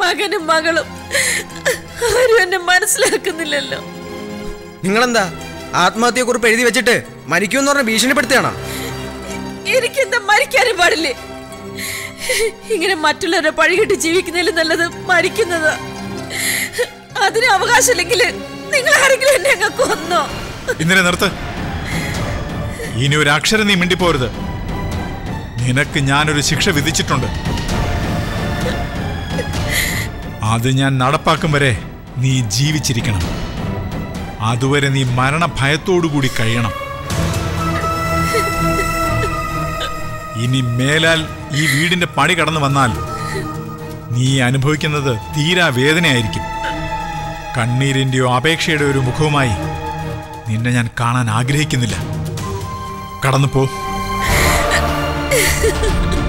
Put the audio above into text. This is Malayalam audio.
മകനും മകളും ആരും എന്നെ മനസ്സിലാക്കുന്നില്ലല്ലോ നിങ്ങളെന്താ ആത്മഹത്യയെക്കുറിപ്പ് എഴുതി വെച്ചിട്ട് മരിക്കുമെന്ന് പറഞ്ഞ് ഭീഷണിപ്പെടുത്തുകയാണോ എനിക്കെന്താ മരിക്കാനും പാടില്ലേ ഇങ്ങനെ മറ്റുള്ളവരെ പഴികിട്ട് ജീവിക്കുന്നതിലും നല്ലത് മരിക്കുന്നത് അതിന് അവകാശമില്ലെങ്കിൽ നിങ്ങൾ ആരെങ്കിലും എന്നെ അങ്ങ് കൊന്നോ ഇന്നലെ നിർത്ത് ഇനി ഒരു അക്ഷരം നീ മിണ്ടിപ്പോരുത് നിനക്ക് ഞാനൊരു ശിക്ഷ വിധിച്ചിട്ടുണ്ട് അത് ഞാൻ നടപ്പാക്കും വരെ നീ ജീവിച്ചിരിക്കണം അതുവരെ നീ മരണഭയത്തോടുകൂടി കഴിയണം ഇനി മേലാൽ ഈ വീടിന്റെ പണി കടന്നു വന്നാൽ നീ അനുഭവിക്കുന്നത് തീരാ വേദനയായിരിക്കും കണ്ണീരിന്റെയോ അപേക്ഷയുടെ ഒരു മുഖവുമായി നിന്നെ ഞാൻ കാണാൻ ആഗ്രഹിക്കുന്നില്ല കടന്നു പോ